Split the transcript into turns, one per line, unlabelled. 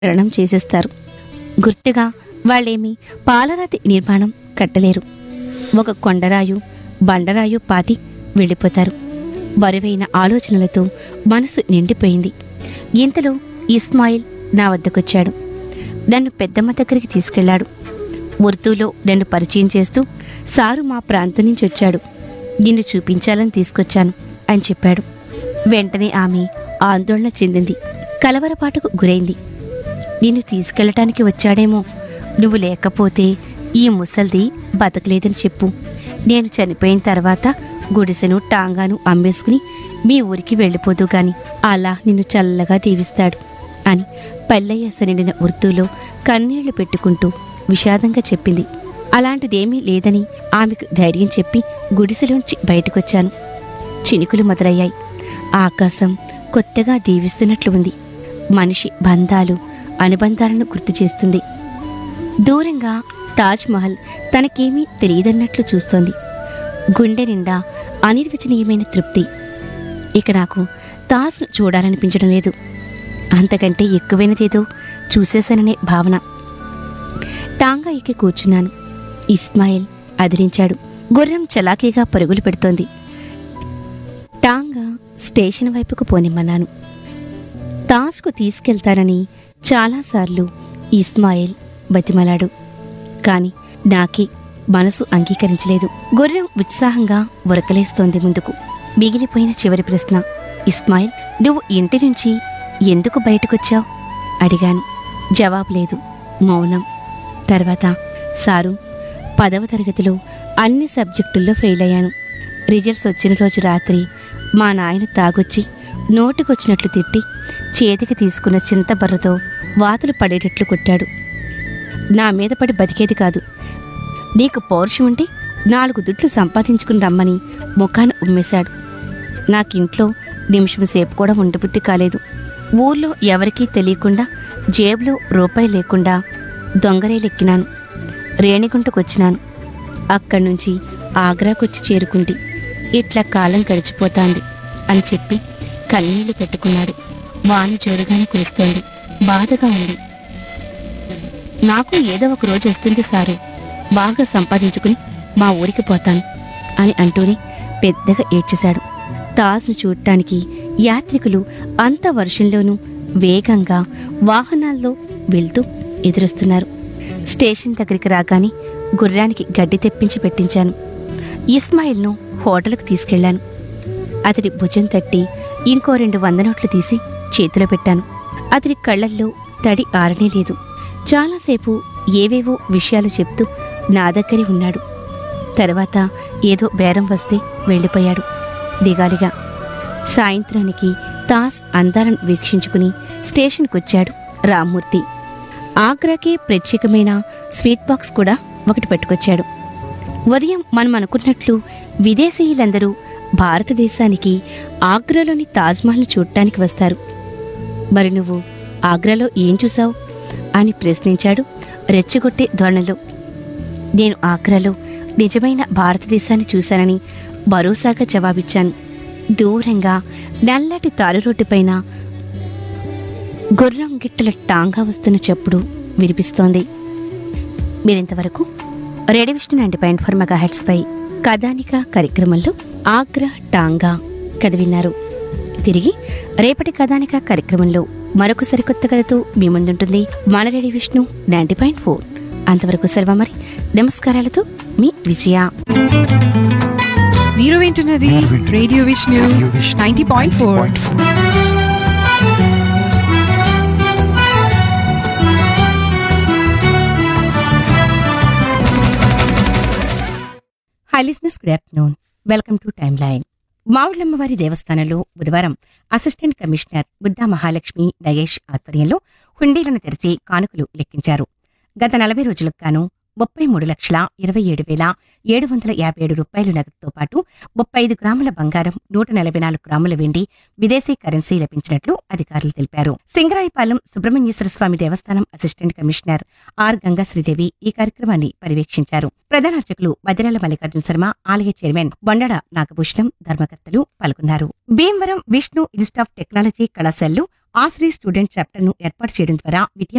రణం చేసేస్తారు గుర్తుగా వాళ్ళేమి పాలరాతి నిర్మాణం కట్టలేరు ఒక కొండరాయు బండరాయు పాతి వెళ్ళిపోతారు బరువైన ఆలోచనలతో మనసు నిండిపోయింది ఇంతలో ఇస్మాయిల్ నా వద్దకొచ్చాడు నన్ను పెద్దమ్మ దగ్గరికి తీసుకెళ్లాడు ఉర్దూలో నన్ను పరిచయం చేస్తూ సారు మా ప్రాంతం నుంచి వచ్చాడు నిన్ను చూపించాలని తీసుకొచ్చాను అని చెప్పాడు వెంటనే ఆమె ఆందోళన చెందింది కలవరపాటుకు గురైంది నిన్ను తీసుకెళ్ళటానికి వచ్చాడేమో నువ్వు లేకపోతే ఈ ముసల్ది బతకలేదని చెప్పు నేను చనిపోయిన తర్వాత గుడిసెను టాంగాను అమ్మేసుకుని మీ ఊరికి వెళ్ళిపోదు గాని అలా నిన్ను చల్లగా దీవిస్తాడు అని పల్లయ్యాస నిండిన ఉర్దూలో కన్నీళ్లు పెట్టుకుంటూ విషాదంగా చెప్పింది అలాంటిదేమీ లేదని ఆమెకు ధైర్యం చెప్పి గుడిసెలోంచి బయటకొచ్చాను చినుకులు మొదలయ్యాయి ఆకాశం కొత్తగా దీవిస్తున్నట్లు ఉంది మనిషి బంధాలు అనుబంధాలను గుర్తు చేస్తుంది దూరంగా తాజ్ మహల్ తనకేమీ తెలియదన్నట్లు చూస్తోంది గుండె నిండా అనిర్వచనీయమైన తృప్తి ఇక నాకు తాజ్ను చూడాలనిపించడం లేదు అంతకంటే ఎక్కువైనదేదో చూసేశాననే భావన టాంగా ఎక్కి కూర్చున్నాను ఇస్మాయిల్ అదిరించాడు గుర్రం చలాకీగా పరుగులు పెడుతోంది టాంగా స్టేషన్ వైపుకు పోనిమ్మన్నాను తాజ్కు తీసుకెళ్తానని చాలాసార్లు ఇస్మాయిల్ బతిమలాడు కాని నాకే మనసు అంగీకరించలేదు గుర్రం ఉత్సాహంగా ఉరకలేస్తోంది ముందుకు మిగిలిపోయిన చివరి ప్రశ్న ఇస్మాయిల్ నువ్వు ఇంటి నుంచి ఎందుకు బయటకొచ్చావు అడిగాను జవాబు లేదు మౌనం తర్వాత సారు పదవ తరగతిలో అన్ని సబ్జెక్టుల్లో ఫెయిల్ అయ్యాను రిజల్ట్స్ వచ్చిన రోజు రాత్రి మా నాయన తాగొచ్చి నోటికొచ్చినట్లు తిట్టి చేతికి తీసుకున్న చింతబర్రతో వాతులు పడేటట్లు కొట్టాడు నా మీద పడి బతికేది కాదు నీకు పౌరుషం ఉంటే నాలుగు దుడ్లు సంపాదించుకుని రమ్మని ముఖాన్ని ఉమ్మేశాడు నాకింట్లో నిమిషం సేపు కూడా ఉండబుద్ధి కాలేదు ఊర్లో ఎవరికీ తెలియకుండా జేబులో రూపాయి లేకుండా దొంగరేలెక్కినాను రేణిగుంటకొచ్చినాను అక్కడి నుంచి ఆగ్రాకొచ్చి చేరుకుంటి ఇట్లా కాలం గడిచిపోతాంది అని చెప్పి కన్నీళ్లు పెట్టుకున్నాడు వాన జోరుగానే కురుస్తోంది బాధగా ఉంది నాకు ఏదో ఒక రోజు వస్తుంది సారు బాగా సంపాదించుకుని మా ఊరికి పోతాను అని అంటూనే పెద్దగా ఏడ్చేశాడు తాజ్ను చూడటానికి యాత్రికులు అంత వర్షంలోనూ వేగంగా వాహనాల్లో వెళ్తూ ఎదురొస్తున్నారు స్టేషన్ దగ్గరికి రాగానే గుర్రానికి గడ్డి తెప్పించి పెట్టించాను ఇస్మాయిల్ను హోటల్కు తీసుకెళ్లాను అతడి భుజం తట్టి ఇంకో రెండు వంద నోట్లు తీసి చేతిలో పెట్టాను అతడి కళ్ళల్లో తడి ఆరనే లేదు చాలాసేపు ఏవేవో విషయాలు చెప్తూ నా దగ్గరే ఉన్నాడు తర్వాత ఏదో బేరం వస్తే వెళ్ళిపోయాడు దిగాలిగా సాయంత్రానికి తాస్ అందాలను వీక్షించుకుని స్టేషన్కొచ్చాడు రామ్మూర్తి ఆగ్రాకే ప్రత్యేకమైన స్వీట్ బాక్స్ కూడా ఒకటి పట్టుకొచ్చాడు ఉదయం మనం అనుకున్నట్లు విదేశీయులందరూ భారతదేశానికి ఆగ్రాలోని తాజ్మహల్ను చూడటానికి వస్తారు మరి నువ్వు ఆగ్రాలో ఏం చూసావు అని ప్రశ్నించాడు రెచ్చగొట్టే ధోరణిలో నేను ఆగ్రాలో నిజమైన భారతదేశాన్ని చూశానని భరోసాగా జవాబిచ్చాను దూరంగా నల్లటి తారు రోడ్డుపైన గుర్రం గిట్టల టాంగా వస్తున్న చప్పుడు వినిపిస్తోంది మీరింతవరకు radio Vishnu ninety point four megahertz పై కథానిక కార్యక్రమంలో ఆగ్రా టాంగా కథ విన్నారు తిరిగి రేపటి కథానిక కార్యక్రమంలో మరొక సరికొత్త కథతో మీ ముందుంటుంది మన radio Vishnu ninety point four అంతవరకు సెలవు మరి నమస్కారాలతో మీ విజయ
మీరు వింటున్నది radio Vishnu ninety point four
hi listeners good afternoon welcome to time line మావుళ్ళమ్మవారి దేవస్థానంలో బుధవారం అసిస్టెంట్ కమిషనర్ బుద్ధా మహాలక్ష్మి నగేష్ ఆధ్వర్యంలో హుండీలను తెరిచి కానుకలు లెక్కించారు గత నలభై రోజులకు గాను ముప్పై మూడు లక్షల ఇరవై ఏడు వేల ఏడు వందల యాభై ఏడు రూపాయలు నగదుతో పాటు ముప్పై ఐదు గ్రాముల బంగారం నూట నలభై నాలుగు గ్రాముల వెండి విదేశీ కరెన్సీ లభించినట్లు అధికారులు తెలిపారు సింగరాయపాలెం సుబ్రహ్మణ్యేశ్వర స్వామి దేవస్థానం assistant commissioner R Ganga Sridevi ఈ కార్యక్రమాన్ని పర్యవేక్షించారు ప్రధాన అర్చకులు మదిరాల మల్లికార్జున శర్మ ఆలయ చైర్మన్ బొండడ నాగభూషణం ధర్మకర్తలు పాల్గొన్నారు Bhimavaram Vishnu institute of technology కళాశాలలో ఆశ్రీ స్టూడెంట్ చాప్టర్ను ఏర్పాటు చేయడం ద్వారా విద్యా